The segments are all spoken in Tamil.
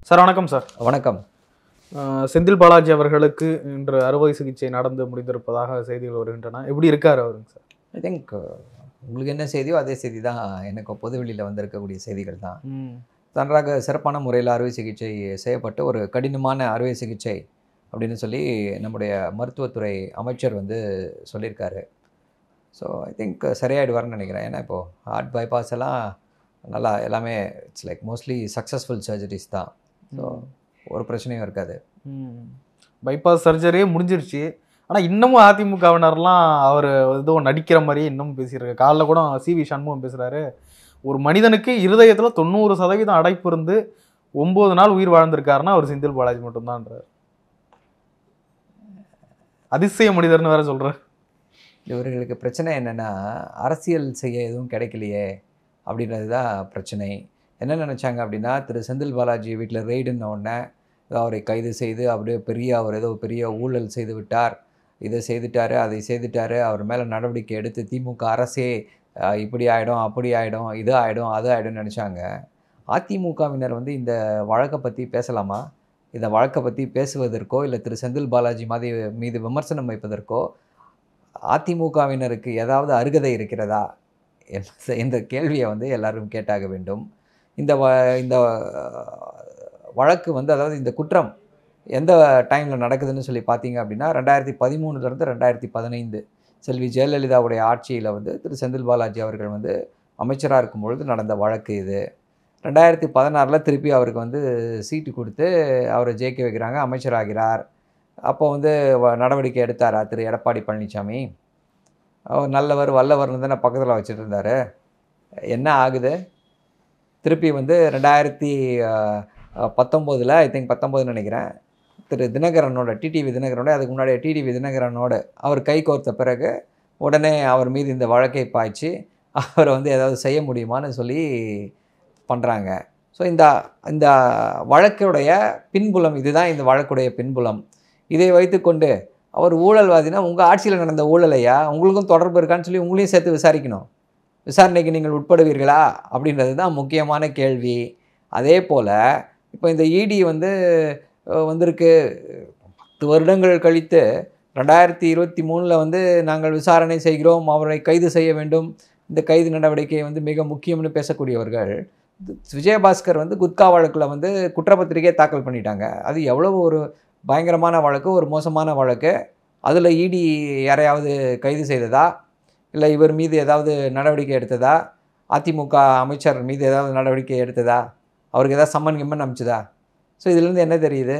சார் வணக்கம் சார் வணக்கம் அஹ் செந்தில் பாலாஜி அவர்களுக்கு இன்று அறுவை சிகிச்சை நடந்து முடிந்திருப்பதாக செய்திகள் வருகின்றன எப்படி இருக்காரு அவருங்க சார் ஐ திங்க் உங்களுக்கு என்ன செய்தியோ அதே செய்தி தான் எனக்கு பொதுவெளியில் வந்திருக்கக்கூடிய செய்திகள் தான் ம் நன்றாக சிறப்பான முறையில் அறுவை சிகிச்சை செய்யப்பட்டு ஒரு கடினமான அறுவை சிகிச்சை அப்படின்னு சொல்லி நம்முடைய மருத்துவத்துறை அமைச்சர் வந்து சொல்லியிருக்காரு ஸோ ஐ திங்க் சரியாயிடுவார்னு நினைக்கிறேன் ஏன்னா இப்போது ஹார்ட் பைபாஸ் எல்லாம் நல்லா எல்லாமே it's like mostly successful surgeries தான் ஸோ ஒரு பிரச்சனையும் இருக்காது பைபாஸ் சர்ஜரியே முடிஞ்சிருச்சு ஆனால் இன்னமும் அதிமுகவினர்லாம் அவர் ஏதோ நடிக்கிற மாதிரியே இன்னமும் பேசியிருக்காரு காலைல கூட சி வி சண்முகம் பேசுகிறாரு ஒரு மனிதனுக்கு இருதயத்தில் தொண்ணூறு சதவீதம் அடைப்பு இருந்து ஒம்பது நாள் உயிர் வாழ்ந்திருக்காருன்னா அவர் செந்தில் பாலாஜி மட்டும்தான்றார் அதிசய மனிதர்னு வேற சொல்றாரு இவர்களுக்கு பிரச்சனை என்னென்னா அரசியல் செய்ய எதுவும் கிடைக்கலையே அப்படின்றது தான் பிரச்சனை என்ன நினச்சாங்க அப்படின்னா திரு செந்தில் பாலாஜி வீட்டில் ரெய்டுன்ன உடனே ஏதோ அவரை கைது செய்து அப்படியே பெரிய அவர் ஏதோ பெரிய ஊழல் செய்து விட்டார் இதை செய்துட்டாரு அதை செய்துட்டாரு அவர் மேலே நடவடிக்கை எடுத்து திமுக அரசே அஹ், இப்படி ஆகிடும் அப்படி ஆகிடும் இது ஆகிடும் அது ஆகிடும்னு நினச்சாங்க அதிமுகவினர் வந்து இந்த வழக்கை பற்றி பேசலாமா இந்த வழக்கை பற்றி பேசுவதற்கோ இல்லை திரு செந்தில் பாலாஜி மாதிரி மீது விமர்சனம் வைப்பதற்கோ அதிமுகவினருக்கு ஏதாவது அருகதை இருக்கிறதா என்ற இந்த கேள்வியை வந்து எல்லாரும் கேட்டாக வேண்டும் இந்த வ இந்த வழக்கு வந்து அதாவது இந்த குற்றம் எந்த டைமில் நடக்குதுன்னு சொல்லி பார்த்தீங்க அப்படின்னா ரெண்டாயிரத்தி பதிமூணுலேருந்து ரெண்டாயிரத்தி பதினைந்து செல்வி ஜெயலலிதாவுடைய ஆட்சியில் வந்து திரு செந்தில் பாலாஜி அவர்கள் வந்து அமைச்சராக இருக்கும் பொழுது நடந்த வழக்கு இது ரெண்டாயிரத்தி பதினாறில் திருப்பி அவருக்கு வந்து சீட்டு கொடுத்து அவரை ஜெயிக்க வைக்கிறாங்க அமைச்சராகிறார் அப்போ வந்து வ- நடவடிக்கை எடுத்தாரா திரு எடப்பாடி பழனிசாமி அவர் நல்லவர் வல்லவர்னு தானே பக்கத்தில் வச்சுட்டு இருந்தார் என்ன ஆகுது திருப்பி வந்து ரெண்டாயிரத்தி பத்தொம்போதில் ஐ திங்க் பத்தொம்போதுன்னு நினைக்கிறேன் திரு தினகரனோட டிடிவி தினகரனோட அதுக்கு முன்னாடி டிடிவி தினகரனோட அவர் கை கோர்த்த பிறகு உடனே அவர் மீது இந்த வழக்கை பாய்ச்சி அவரை வந்து ஏதாவது செய்ய முடியுமான்னு சொல்லி பண்ணுறாங்க ஸோ இந்த இந்த வழக்குடைய பின்புலம் இதுதான் இந்த வழக்குடைய பின்புலம் இதை வைத்துக்கொண்டு அவர் ஊழல்வாதினா உங்கள் ஆட்சியில் நடந்த ஊழலையா உங்களுக்கும் தொடர்பு இருக்கான்னு சொல்லி உங்களையும் சேர்த்து விசாரிக்கணும் விசாரணைக்கு நீங்கள் உட்படுவீர்களா அப்படின்றது தான் முக்கியமான கேள்வி அதே போல் இப்போ இந்த இடி வந்து அஹ், வந்திருக்கு பத்து வருடங்கள் கழித்து ரெண்டாயிரத்தி இருபத்தி மூணில் வந்து நாங்கள் விசாரணை செய்கிறோம் அவரை கைது செய்ய வேண்டும் இந்த கைது நடவடிக்கை வந்து மிக முக்கியம்னு பேசக்கூடியவர்கள் விஜயபாஸ்கர் வந்து குட்கா வழக்கில் வந்து குற்றப்பத்திரிகையை தாக்கல் பண்ணிட்டாங்க அது எவ்வளவு ஒரு பயங்கரமான வழக்கு ஒரு மோசமான வழக்கு அதில் இடி யாரையாவது கைது செய்ததா இல்லை இவர் மீது ஏதாவது நடவடிக்கை எடுத்ததா அதிமுக அமைச்சர் மீது ஏதாவது நடவடிக்கை எடுத்ததா அவருக்கு ஏதாவது சம்மன் கிம்மன் அனுப்பிச்சதா ஸோ இதுலேருந்து என்ன தெரியுது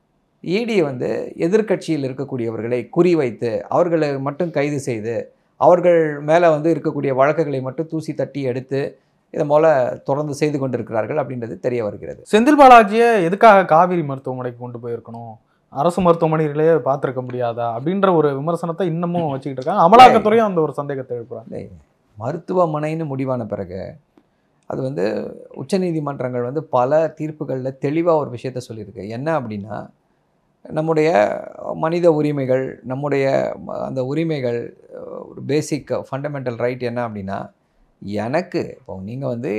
இடி வந்து எதிர்க்கட்சியில் இருக்கக்கூடியவர்களை குறிவைத்து அவர்களை மட்டும் கைது செய்து அவர்கள் மேலே வந்து இருக்கக்கூடிய வழக்குகளை மட்டும் தூசி தட்டி எடுத்து இதை போல் தொடர்ந்து செய்து கொண்டிருக்கிறார்கள் அப்படின்றது தெரிய வருகிறது செந்தில் பாலாஜியை எதுக்காக காவிரி மருத்துவமனைக்கு கொண்டு போயிருக்கணும் அரசு மருத்துவமனையிலேயே பார்த்துருக்க முடியாதா அப்படின்ற ஒரு விமர்சனத்தை இன்னமும் வச்சுக்கிட்டு இருக்காங்க அமலாக்கத்துறையும் அந்த ஒரு சந்தேகத்தை எழுப்புறாங்க இல்லை மருத்துவமனைன்னு முடிவான பிறகு அது வந்து உச்சநீதிமன்றங்கள் வந்து பல தீர்ப்புகளில் தெளிவாக ஒரு விஷயத்த சொல்லியிருக்கு என்ன அப்படின்னா நம்முடைய மனித உரிமைகள் நம்முடைய ம- அந்த உரிமைகள் அஹ், ஒரு பேசிக் ஃபண்டமெண்டல் ரைட் என்ன அப்படின்னா எனக்கு இப்போ நீங்கள் வந்து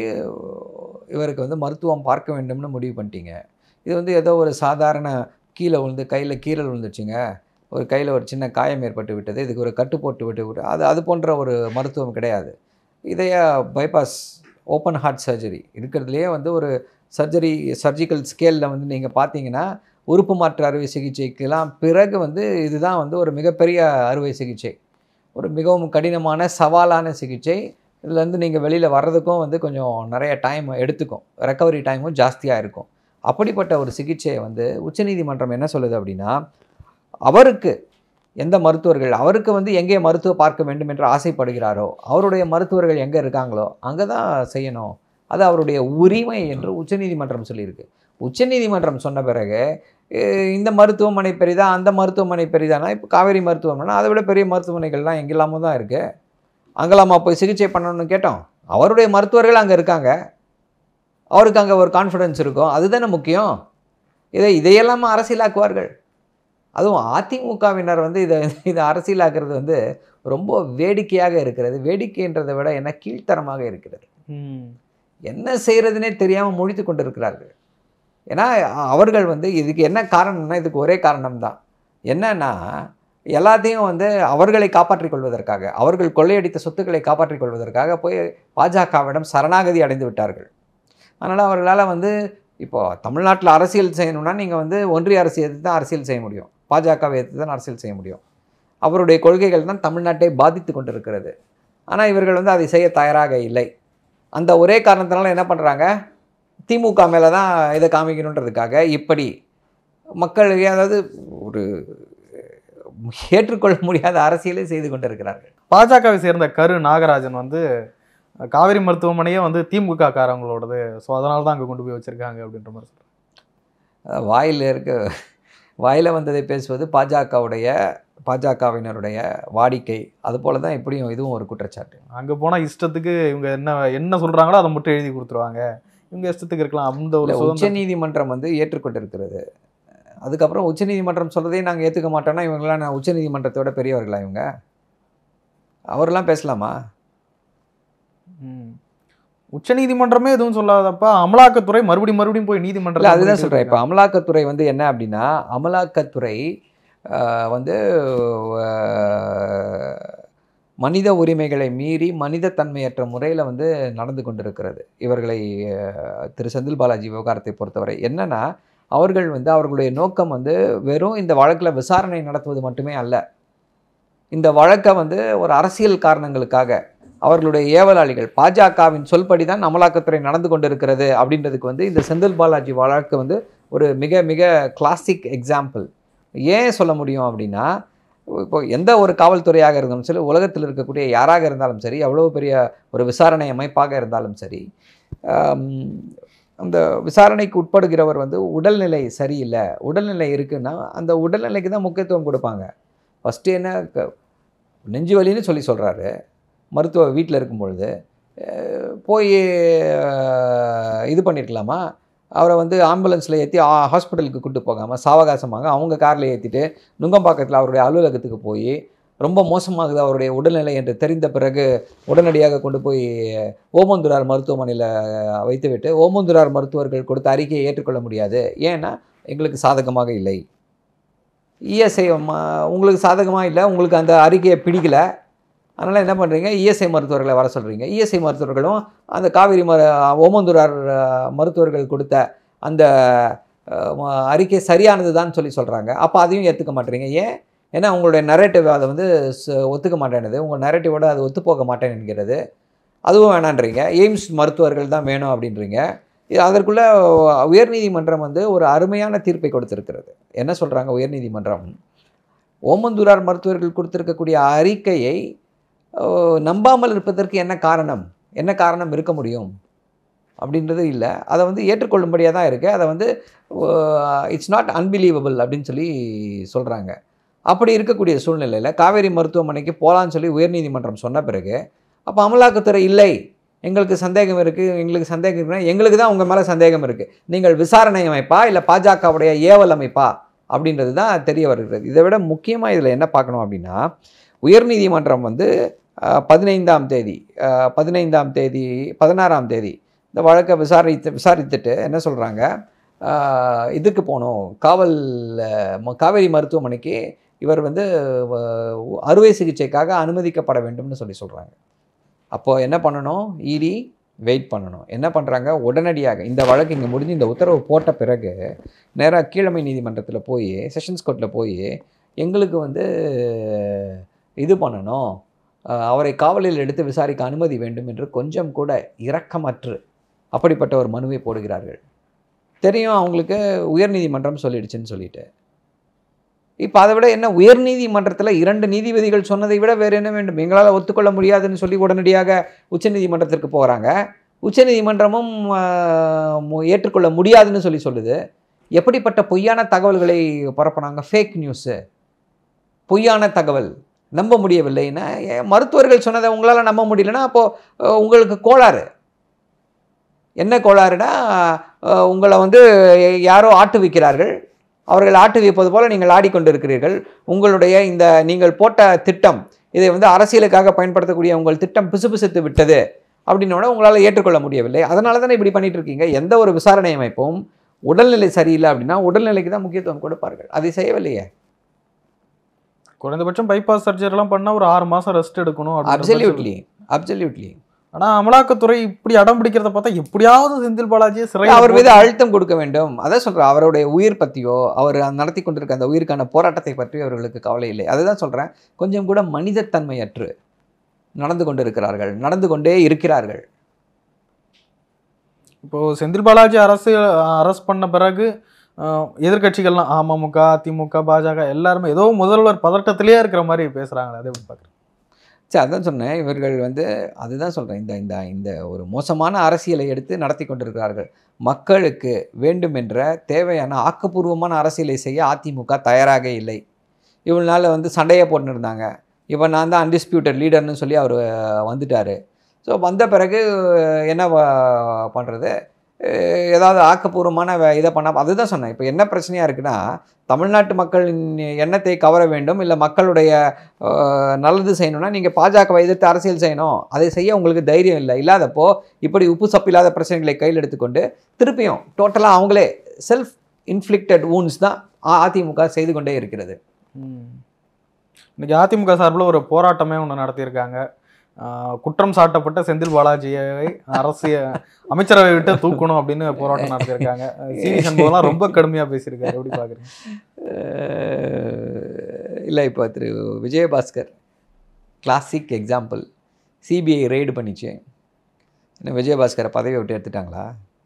இவருக்கு வந்து மருத்துவம் பார்க்க வேண்டும்னு முடிவு பண்ணிட்டீங்க இது வந்து ஏதோ ஒரு சாதாரண கீழே விழுந்து கையில் கீரல் விழுந்துச்சுங்க ஒரு கையில் ஒரு சின்ன காயம் ஏற்பட்டு விட்டது இதுக்கு ஒரு கட்டு போட்டு விட்டு விட்டு அது அது போன்ற ஒரு மருத்துவம் கிடையாது இதய பைபாஸ் ஓப்பன் ஹார்ட் சர்ஜரி இருக்கிறதுலையே வந்து ஒரு சர்ஜரி சர்ஜிக்கல் ஸ்கேலில் வந்து நீங்கள் பார்த்தீங்கன்னா உறுப்பு மாற்று அறுவை சிகிச்சைக்கெல்லாம் பிறகு வந்து இதுதான் வந்து ஒரு மிகப்பெரிய அறுவை சிகிச்சை ஒரு மிகவும் கடினமான சவாலான சிகிச்சை இதுலேருந்து நீங்கள் வெளியில் வர்றதுக்கும் வந்து கொஞ்சம் நிறைய டைம் எடுத்துக்கும் ரெக்கவரி டைமும் ஜாஸ்தியாக இருக்கும் அப்படிப்பட்ட ஒரு சிகிச்சையை வந்து உச்சநீதிமன்றம் என்ன சொல்லுது அப்படின்னா அவருக்கு எந்த மருத்துவர்கள் அவருக்கு வந்து எங்கே மருத்துவ பார்க்க வேண்டும் என்று ஆசைப்படுகிறாரோ அவருடைய மருத்துவர்கள் எங்கே இருக்காங்களோ அங்கே தான் செய்யணும் அது அவருடைய உரிமை என்று உச்சநீதிமன்றம் சொல்லியிருக்கு உச்சநீதிமன்றம் சொன்ன பிறகு அஹ், இந்த மருத்துவமனை பெரிதா அந்த மருத்துவமனை பெரிதானா இப்போ காவேரி மருத்துவமனை அதை விட பெரிய மருத்துவமனைகள்லாம் எங்கெல்லாமோ தான் இருக்குது அங்கெல்லாமா போய் சிகிச்சை பண்ணணும்னு கேட்டோம் அவருடைய மருத்துவர்கள் அங்கே இருக்காங்க அவருக்கு அங்கே ஒரு கான்ஃபிடன்ஸ் இருக்கும் அதுதானே முக்கியம் இதை இதையெல்லாம் அரசியலாக்குவார்கள் அதுவும் அதிமுகவினர் வந்து இதை இதை அரசியலாக்குறது வந்து ரொம்ப வேடிக்கையாக இருக்கிறது வேடிக்கைன்றதை விட என்ன கீழ்த்தரமாக இருக்கிறது ம். என்ன செய்கிறதுனே தெரியாமல் முழித்து கொண்டிருக்கிறார்கள் ஏன்னா அவர்கள் வந்து இதுக்கு என்ன காரணம்னா இதுக்கு ஒரே காரணம்தான் என்னன்னா எல்லாத்தையும் வந்து அவர்களை காப்பாற்றிக் கொள்வதற்காக அவர்கள் கொள்ளையடித்த சொத்துக்களை காப்பாற்றிக் கொள்வதற்காக போய் பாஜகவிடம் சரணாகதி அடைந்து விட்டார்கள் அதனால் அவர்களால் வந்து இப்போ தமிழ்நாட்டில் அரசியல் செய்யணும்னா நீங்கள் வந்து ஒன்றிய அரசு எதிர்த்து தான் அரசியல் செய்ய முடியும் பாஜகவை எதிர்த்து தான் அரசியல் செய்ய முடியும் அவருடைய கொள்கைகள் தான் தமிழ்நாட்டை பாதித்து கொண்டிருக்கிறது ஆனால் இவர்கள் வந்து அதை செய்ய தயாராக இல்லை அந்த ஒரே காரணத்தினால என்ன பண்ணுறாங்க திமுக மேலே தான் இதை காமிக்கணுன்றதுக்காக இப்படி மக்கள் அதாவது ஒரு ஏற்றுக்கொள்ள முடியாத அரசியலை செய்து கொண்டிருக்கிறார்கள் பாஜகவை சேர்ந்த கரு நாகராஜன் வந்து காவேரி மருத்துவமனையே வந்து திமுக காரங்களோடது ஸோ அதனால தான் அங்கே கொண்டு போய் வச்சிருக்காங்க அப்படின்ற மாதிரி சொல்றாங்க. அஹ் வாயில் இருக்க வாயில் வந்ததை பேசுவது பாஜகவுடைய பாஜகவினருடைய வாடிக்கை அதுபோல தான் இப்படியும் இதுவும் ஒரு குற்றச்சாட்டு அங்கே போனால் இஷ்டத்துக்கு இவங்க என்ன என்ன சொல்கிறாங்களோ அதை மட்டும் எழுதி கொடுத்துருவாங்க இவங்க இஷ்டத்துக்கு இருக்கலாம் அந்த ஒரு இல்லை சுதந்திரம் உச்சநீதிமன்றம் வந்து ஏற்றுக்கொண்டிருக்கிறது அதுக்கப்புறம் உச்சநீதிமன்றம் சொல்றதையும் நாங்கள் ஏற்றுக்க மாட்டோம்னா இவங்களாம் நான் உச்சநீதிமன்றத்தோட பெரியவர்களா இவங்க அவரெல்லாம் பேசலாமா ம். உச்சநீதிமன்றமே எதுவும் சொல்லாதப்ப அமலாக்கத்துறை மறுபடியும் மறுபடியும் போய் இல்லை நீதிமன்றம் அதுதான் சொல்கிறேன் இப்போ அமலாக்கத்துறை வந்து என்ன அப்படின்னா அமலாக்கத்துறை ஆஹ், வந்து ஆஹ், மனித உரிமைகளை மீறி மனித தன்மையற்ற முறையில் வந்து நடந்து கொண்டிருக்கிறது இவர்களை ஆஹ், திரு செந்தில் பாலாஜி விவகாரத்தை பொறுத்தவரை என்னன்னா அவர்கள் வந்து அவர்களுடைய நோக்கம் வந்து வெறும் இந்த வழக்கில் விசாரணை நடத்துவது மட்டுமே அல்ல இந்த வழக்கை வந்து ஒரு அரசியல் காரணங்களுக்காக அவர்களுடைய ஏவலாளிகள் பாஜகவின் சொல்படி தான் அமலாக்கத்துறை நடந்து கொண்டிருக்கிறது அப்படின்றதுக்கு வந்து இந்த செந்தில் பாலாஜி வழக்கு வந்து ஒரு மிக மிக கிளாசிக் எக்ஸாம்பிள் ஏன் சொல்ல முடியும் அப்படின்னா இப்போ எந்த ஒரு காவல்துறையாக இருந்தாலும் சரி உலகத்தில் இருக்கக்கூடிய யாராக இருந்தாலும் சரி எவ்வளோ பெரிய ஒரு விசாரணை அமைப்பாக இருந்தாலும் சரி ஆம், அந்த விசாரணைக்கு உட்படுகிறவர் வந்து உடல்நிலை சரியில்லை உடல்நிலை இருக்குன்னா அந்த உடல்நிலைக்கு தான் முக்கியத்துவம் கொடுப்பாங்க ஃபஸ்ட்டு என்ன க- நெஞ்சு வலின்னு சொல்லி சொல்கிறாரு மருத்துவ வீட்டில் இருக்கும் பொழுது அஹ், போய் அஹ், இது பண்ணியிருக்கலாமா அவரை வந்து ஆம்புலன்ஸில் ஏற்றி ஹாஸ்பிட்டலுக்கு கூட்டு போகாமல் சாவகாசமாக அவங்க காரில் ஏற்றிட்டு நுங்கம்பாக்கத்தில் அவருடைய அலுவலகத்துக்கு போய் ரொம்ப மோசமாகுது அவருடைய உடல்நிலை என்று தெரிந்த பிறகு உடனடியாக கொண்டு போய் ஓமந்துரார் மருத்துவமனையில் வைத்துவிட்டு ஓமந்துரார் மருத்துவர்கள் கொடுத்த அறிக்கையை ஏற்றுக்கொள்ள முடியாது ஏன்னா எங்களுக்கு சாதகமாக இல்லை இஎஸ்ஐ உங்களுக்கு சாதகமாக இல்லை உங்களுக்கு அந்த அறிக்கையை பிடிக்கல அதனால் என்ன பண்ணுறீங்க இஎஸ்ஐ மருத்துவர்களை வர சொல்கிறீங்க இஎஸ்ஐ மருத்துவர்களும் அந்த காவிரி மரு ஓமந்துரார் அஹ், மருத்துவர்கள் கொடுத்த அந்த அஹ், ம- அறிக்கை சரியானது தான் சொல்லி சொல்கிறாங்க அப்போ அதையும் ஏற்றுக்க மாட்டேறீங்க ஏன் ஏன்னா உங்களுடைய நரேட்டிவ் அதை வந்து ச- ஒத்துக்க மாட்டேனுது உங்கள் நரேட்டிவோட அது ஒத்து போக மாட்டேன் என்கிறது அதுவும் வேணான்றீங்க எய்ம்ஸ் மருத்துவர்கள் தான் வேணும் அப்படின்றீங்க இது அதற்குள்ள உயர்நீதிமன்றம் வந்து ஒரு அருமையான தீர்ப்பை கொடுத்திருக்கிறது என்ன சொல்கிறாங்க உயர்நீதிமன்றம் ஓமந்தூரார் மருத்துவர்கள் கொடுத்திருக்கக்கூடிய அறிக்கையை அஹ், நம்பாமல் இருப்பதற்கு என்ன காரணம் என்ன காரணம் இருக்க முடியும் அப்படின்றது இல்லை அதை வந்து ஏற்றுக்கொள்ளும்படியாக தான் இருக்குது அதை வந்து இட்ஸ் நாட் அன்பிலீவபிள் அப்படின்னு சொல்லி சொல்கிறாங்க அப்படி இருக்கக்கூடிய சூழ்நிலையில் காவேரி மருத்துவமனைக்கு போகலான்னு சொல்லி உயர்நீதிமன்றம் சொன்ன பிறகு அப்போ அமலாக்கத்துறை இல்லை எங்களுக்கு சந்தேகம் இருக்குது எங்களுக்கு சந்தேகம் இருக்குன்னா எங்களுக்கு தான் உங்கள் மேலே சந்தேகம் இருக்குது நீங்கள் விசாரணை அமைப்பா இல்லை பாஜகவுடைய ஏவல் அமைப்பா அப்படின்றது தான் தெரிய வருகிறது இதை விட முக்கியமாக இதில் என்ன பார்க்கணும் அப்படின்னா உயர்நீதிமன்றம் வந்து அஹ், பதினைந்தாம் தேதி அஹ், பதினைந்தாம் தேதி பதினாறாம் தேதி இந்த வழக்கை விசாரித்து விசாரித்துட்டு என்ன சொல்கிறாங்க இதுக்கு போகணும் காவல் அஹ், ம- காவேரி மருத்துவமனைக்கு இவர் வந்து அஹ், அறுவை சிகிச்சைக்காக அனுமதிக்கப்பட வேண்டும்னு சொல்லி சொல்கிறாங்க அப்போ என்ன பண்ணணும் இடி வெயிட் பண்ணணும் என்ன பண்ணுறாங்க உடனடியாக இந்த வழக்கு இங்கே முடிஞ்சு இந்த உத்தரவு போட்ட பிறகு நேராக கீழமை நீதிமன்றத்தில் போய் செஷன்ஸ் கோர்ட்டில் போய் எங்களுக்கு வந்து இது பண்ணணும் அஹ், அவரை காவலில் எடுத்து விசாரிக்க அனுமதி வேண்டும் என்று கொஞ்சம் கூட இரக்கமற்று அப்படிப்பட்ட ஒரு மனுவை போடுகிறார்கள் தெரியும் அவங்களுக்கு உயர்நீதிமன்றம் சொல்லிடுச்சுன்னு சொல்லிட்டு இப்போ அதை விட என்ன உயர்நீதிமன்றத்தில் இரண்டு நீதிபதிகள் சொன்னதை விட வேறு என்ன வேண்டும் எங்களால் ஒத்துக்கொள்ள முடியாதுன்னு சொல்லி உடனடியாக உச்சநீதிமன்றத்திற்கு போகிறாங்க உச்சநீதிமன்றமும் ஆஹ், மு- ஏற்றுக்கொள்ள முடியாதுன்னு சொல்லி சொல்லுது எப்படிப்பட்ட பொய்யான தகவல்களை பரப்புனாங்க ஃபேக் நியூஸு பொய்யான தகவல் நம்ப முடியவில்லைன்னா ஏன் மருத்துவர்கள் சொன்னதை உங்களால் நம்ப முடியலன்னா அப்போது உங்களுக்கு கோளாறு என்ன கோளாறுனா அஹ், உங்களை வந்து யாரோ ஆட்டு வைக்கிறார்கள் அவர்கள் ஆட்டு வைப்பது போல நீங்கள் ஆடிக்கொண்டிருக்கிறீர்கள் உங்களுடைய இந்த நீங்கள் போட்ட திட்டம் இதை வந்து அரசியலுக்காக பயன்படுத்தக்கூடிய உங்கள் திட்டம் பிசுபிசுத்து விட்டது அப்படின்னோட உங்களால் ஏற்றுக்கொள்ள முடியவில்லை அதனால தானே இப்படி பண்ணிட்டு இருக்கீங்க எந்த ஒரு விசாரணை அமைப்பும் உடல்நிலை சரியில்லை அப்படின்னா உடல்நிலைக்கு தான் முக்கியத்துவம் கொடுப்பார்கள் அதை செய்யவில்லையே குறைந்தபட்சம் பைபாஸ் சர்ஜரி எல்லாம் பண்ணா ஒரு ஆறு மாசம் ரெஸ்ட் எடுக்கணும் அப்படின்ற மாதிரி அப்சல்யூட்லி அப்சல்யூட்லி ஆனா அமலாக்கத்துறை இப்படி அடம் பிடிக்கிறத பார்த்தா எப்படியாவது செந்தில் பாலாஜியை சிறை அவர் மீது அழுத்தம் கொடுக்க வேண்டும் அதான் சொல்றேன் அவருடைய உயிர் பற்றியோ அவர் நடத்தி கொண்டிருக்க அந்த உயிருக்கான போராட்டத்தை பற்றி அவர்களுக்கு கவலை இல்லை அதுதான் சொல்றேன் கொஞ்சம் கூட மனிதத்தன்மையற்று நடந்து கொண்டிருக்கிறார்கள் நடந்து கொண்டே இருக்கிறார்கள் இப்போ செந்தில் பாலாஜி அரசு அரஸ்ட் பண்ண பிறகு அஹ், எதிர்க்கட்சிகள்லாம் அமமுக அதிமுக பாஜக எல்லாருமே ஏதோ முதல்வர் பதட்டத்திலேயே இருக்கிற மாதிரி பேசுறாங்களே அதை எப்படி பார்க்குறேன் சரி அதான் சொன்னேன் இவர்கள் வந்து அதுதான் சொல்கிறேன் இந்த இந்த இந்த ஒரு மோசமான அரசியலை எடுத்து நடத்தி கொண்டிருக்கிறார்கள் மக்களுக்கு வேண்டும் என்ற தேவையான ஆக்கப்பூர்வமான அரசியலை செய்ய அதிமுக தயாராக இல்லை இவ்வளோ நாள் வந்து சண்டையை போட்டுன்னு இருந்தாங்க இப்போ நான் தான் அன்டிஸ்பியூட்டட் லீடர்னு சொல்லி அவர் வந்துட்டார் ஸோ வந்த பிறகு என்ன பண்ணுறது ஏதாவது ஆக்கப்பூர்வமான வே- இதை பண்ண அதுதான் சொன்னேன் இப்போ என்ன பிரச்சனையாக இருக்குன்னா தமிழ்நாட்டு மக்களின் எண்ணத்தை கவர வேண்டும் இல்லை மக்களுடைய அஹ், நல்லது செய்யணும்னா நீங்கள் பாஜகவை எதிர்த்து அரசியல் செய்யணும் அதை செய்ய உங்களுக்கு தைரியம் இல்லை இல்லாதப்போ இப்படி உப்பு சப்பில்லாத பிரச்சனைகளை கையில் எடுத்துக்கொண்டு திருப்பியும் டோட்டலாக அவங்களே செல்ஃப் இன்ஃப்ளிக்டட் wounds தான் அ- அதிமுக செய்து கொண்டே இருக்கிறது இன்னைக்கு அதிமுக சார்பில் ஒரு போராட்டமே ஒன்று நடத்தியிருக்காங்க ஆஹ் குற்றம் சாட்டப்பட்ட செந்தில் பாலாஜியை அரசு அமைச்சரவை விட்டு தூக்கணும் அப்படின்னு போராட்டம் நடத்தியிருக்காங்க சிவி சண்முகம்லாம் ரொம்ப கடுமையா பேசியிருக்காரு எப்படி பாக்குறீங்க இல்லை இப்போ Thiru Vijayabaskar classic example CBI raid பண்ணிச்சு என்ன விஜயபாஸ்கரை பதவியை விட்டு எடுத்துட்டாங்களா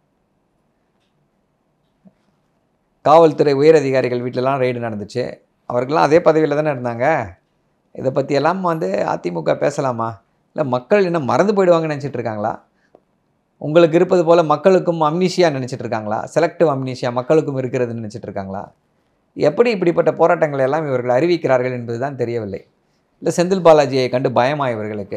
காவல்துறை உயர் அதிகாரிகள் வீட்டிலலாம் ரெய்டு நடந்துச்சு அவர்கள்லாம் அதே பதவியில் தானே இருந்தாங்க இதை பற்றியெல்லாம் வந்து அதிமுக பேசலாமா இல்லை மக்கள் என்ன மறந்து போயிடுவாங்கன்னு நினச்சிட்டு இருக்காங்களா உங்களுக்கு இருப்பது போல் மக்களுக்கும் அம்னீஷியா நினச்சிட்டு இருக்காங்களா செலக்டிவ் அம்னீஷியா மக்களுக்கும் இருக்கிறதுன்னு நினச்சிட்டு இருக்காங்களா எப்படி இப்படிப்பட்ட போராட்டங்களை எல்லாம் இவர்கள் அறிவிக்கிறார்கள் என்பதுதான் தெரியவில்லை இல்லை செந்தில் பாலாஜியை கண்டு பயமா இவர்களுக்கு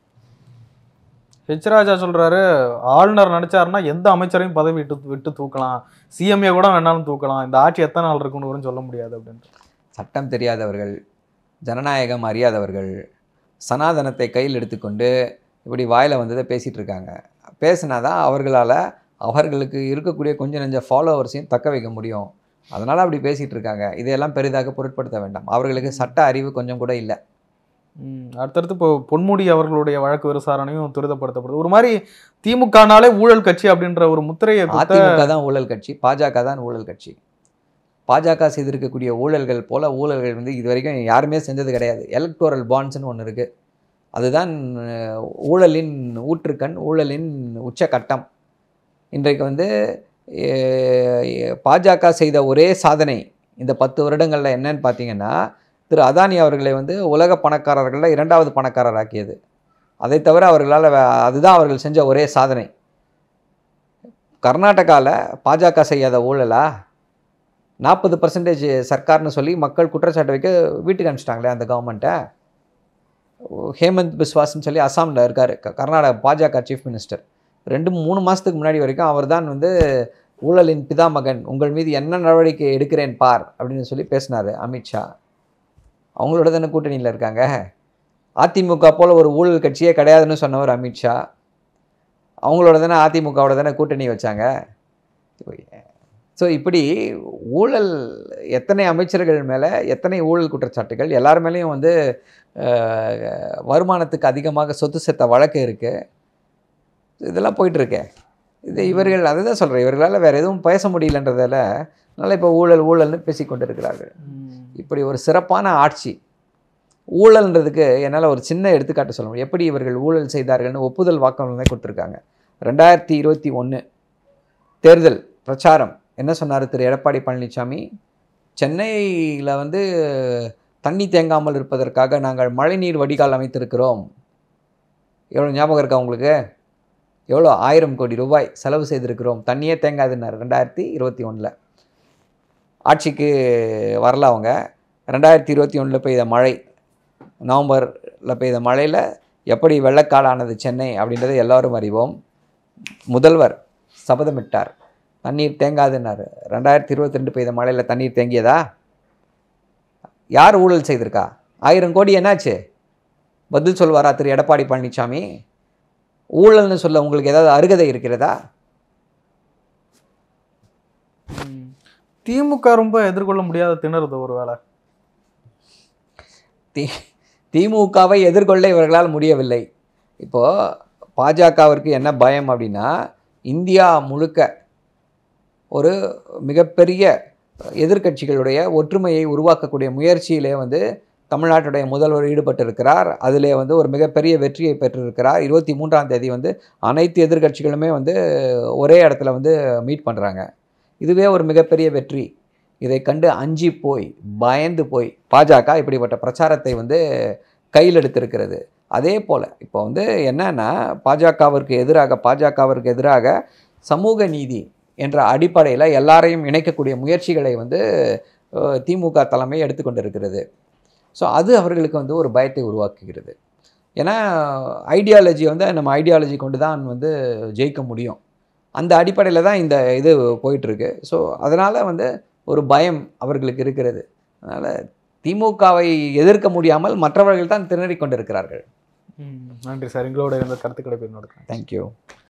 ஹெச் ராஜா சொல்றாரு ஆளுநர் நினைச்சாருன்னா எந்த அமைச்சரையும் பதவி விட்டு விட்டு தூக்கலாம் சிஎம்ஏ கூட வேணாலும் தூக்கலாம் இந்த ஆட்சி எத்தனை நாள் இருக்குன்னு கூட சொல்ல முடியாது அப்படின்ட்டு சட்டம் தெரியாதவர்கள் ஜனநாயகம் அறியாதவர்கள் சனாதனத்தை கையில் எடுத்துக்கொண்டு இப்படி வாயில் வந்ததை பேசிகிட்டு இருக்காங்க பேசினாதான் அவர்களால் அவர்களுக்கு இருக்கக்கூடிய கொஞ்சம் நெஞ்ச ஃபாலோவர்ஸையும் தக்க வைக்க முடியும் அதனால் அப்படி பேசிகிட்டு இருக்காங்க இதையெல்லாம் பெரிதாக பொருட்படுத்த வேண்டாம் அவர்களுக்கு சட்ட அறிவு கொஞ்சம் கூட இல்லை ம், அடுத்தடுத்து இப்போ பொன்முடி அவர்களுடைய வழக்கு விசாரணையும் துரிதப்படுத்தப்படுது ஒரு மாதிரி திமுகனாலே ஊழல் கட்சி அப்படின்ற ஒரு முத்திரையை குத்த அதிமுக தான் ஊழல் கட்சி பாஜக தான் ஊழல் கட்சி பாஜக செய்திருக்கக்கூடிய ஊழல்கள் போல ஊழல்கள் வந்து இது வரைக்கும் யாருமே செஞ்சது கிடையாது எலக்டோரல் பாண்ட்ஸ்னு ஒன்று இருக்குது அதுதான் அஹ், ஊழலின் ஊற்றுக்கண் ஊழலின் உச்சக்கட்டம் இன்றைக்கு வந்து அஹ், பாஜக செய்த ஒரே சாதனை இந்த பத்து வருடங்களில் என்னன்னு பார்த்தீங்கன்னா திரு அதானி அவர்களை வந்து உலக பணக்காரர்களில் இரண்டாவது பணக்காரராக்கியது அதை தவிர அவர்களால் அதுதான் அவர்கள் செஞ்ச ஒரே சாதனை கர்நாடகாவில் பாஜக செய்யாத ஊழலா நாற்பது பர்சன்டேஜ் சர்க்கார்னு சொல்லி மக்கள் குற்றச்சாட்டு வைக்க வீட்டுக்கு அனுப்பிச்சிட்டாங்களே அந்த கவர்மெண்ட்டை ஹேமந்த் பிஸ்வாஸ்னு சொல்லி அசாமில் இருக்கார் கர்நாடகா பாஜக சீஃப் மினிஸ்டர் ரெண்டு மூணு மாதத்துக்கு முன்னாடி வரைக்கும் அவர் தான் வந்து ஊழலின் பிதாமகன் உங்கள் மீது என்ன நடவடிக்கை எடுக்கிறேன் பார் அப்படின்னு சொல்லி பேசினார் அமித்ஷா அவங்களோட தானே கூட்டணியில் இருக்காங்க அதிமுக போல் ஒரு ஊழல் கட்சியே கிடையாதுன்னு சொன்னவர் அமித்ஷா அவங்களோட தானே அதிமுகவோட தானே கூட்டணி வச்சாங்க ஸோ இப்படி ஊழல் எத்தனை அமைச்சர்கள் மேலே எத்தனை ஊழல் குற்றச்சாட்டுகள் எல்லார் மேலேயும் வந்து அஹ், வருமானத்துக்கு அதிகமாக சொத்து சேர்த்த வழக்கு இருக்குது இதெல்லாம் போயிட்டுருக்கே இது இவர்கள் அதை தான் சொல்கிறேன் இவர்களால் வேறு எதுவும் பேச முடியலன்றதால அதனால் இப்போ ஊழல் ஊழல்னு பேசிக்கொண்டு இருக்கிறார்கள் இப்படி ஒரு சிறப்பான ஆட்சி ஊழல்ன்றதுக்கு என்னால் ஒரு சின்ன எடுத்துக்காட்டு சொல்ல முடியும் எப்படி இவர்கள் ஊழல் செய்தார்கள்னு ஒப்புதல் வாக்குமூலமே கொடுத்துருக்காங்க ரெண்டாயிரத்தி இருபத்தி ஒன்று தேர்தல் பிரச்சாரம் என்ன சொன்னார் திரு எடப்பாடி பழனிசாமி சென்னையில் வந்து தண்ணி தேங்காமல் இருப்பதற்காக நாங்கள் மழைநீர் வடிகால் அமைத்திருக்கிறோம் எவ்வளோ ஞாபகம் இருக்கா உங்களுக்கு எவ்வளோ ஆயிரம் கோடி ரூபாய் செலவு செய்திருக்கிறோம் தண்ணியே தேங்காதுன்னார் ரெண்டாயிரத்தி இருபத்தி ஒன்றில் ஆட்சிக்கு வரல அவங்க ரெண்டாயிரத்தி இருபத்தி ஒன்றில் பெய்த மழை நவம்பரில் பெய்த மழையில் எப்படி வெள்ளக்காடானது சென்னை அப்படின்றதை எல்லாரும் அறிவோம் முதல்வர் சபதமிட்டார் தண்ணீர் தேங்காதுன்னாரு ரெண்டாயிரத்தி இருபத்தி ரெண்டு பெய்த மழையில் தண்ணீர் தேங்கியதா யார் ஊழல் செய்திருக்கா ஆயிரம் கோடி என்னாச்சு பதில் சொல்வாரா திரு எடப்பாடி பழனிசாமி ஊழல்னு சொல்ல உங்களுக்கு ஏதாவது அருகதை இருக்கிறதா திமுக ரொம்ப எதிர்கொள்ள முடியாத திணறுது ஒரு வேலை தி திமுகவை எதிர்கொள்ள இவர்களால் முடியவில்லை இப்போது பாஜகவிற்கு என்ன பயம் அப்படின்னா இந்தியா முழுக்க ஒரு மிகப்பெரிய எதிர்க்கட்சிகளுடைய ஒற்றுமையை உருவாக்கக்கூடிய முயற்சியிலே வந்து தமிழ்நாட்டுடைய முதல்வர் ஈடுபட்டிருக்கிறார் அதிலே வந்து ஒரு மிகப்பெரிய வெற்றியை பெற்றிருக்கிறார் இருபத்தி மூன்றாம் தேதி வந்து அனைத்து எதிர்க்கட்சிகளுமே வந்து ஒரே இடத்துல வந்து மீட் பண்ணுறாங்க இதுவே ஒரு மிகப்பெரிய வெற்றி இதை கண்டு அஞ்சி போய் பயந்து போய் பாஜக இப்படிப்பட்ட பிரச்சாரத்தை வந்து கையில் எடுத்திருக்கிறது அதே போல் இப்போ வந்து என்னன்னா பாஜகவிற்கு எதிராக பாஜகவிற்கு எதிராக சமூக நீதி என்ற அடிப்படையில் எல்லாரையும் இணைக்கக்கூடிய முயற்சிகளை வந்து அஹ், திமுக தலைமை எடுத்துக்கொண்டிருக்கிறது ஸோ அது அவர்களுக்கு வந்து ஒரு பயத்தை உருவாக்குகிறது ஏன்னா ஐடியாலஜி வந்து நம்ம ஐடியாலஜி கொண்டு தான் வந்து ஜெயிக்க முடியும் அந்த அடிப்படையில் தான் இந்த இது போயிட்டுருக்கு ஸோ அதனால் வந்து ஒரு பயம் அவர்களுக்கு இருக்கிறது அதனால் திமுகவை எதிர்க்க முடியாமல் மற்றவர்கள் தான் திணறிக் கொண்டிருக்கிறார்கள் நன்றி சார் எங்களோட இருந்த கருத்துக்களை போய் நடக்கிறேன் தேங்க்யூ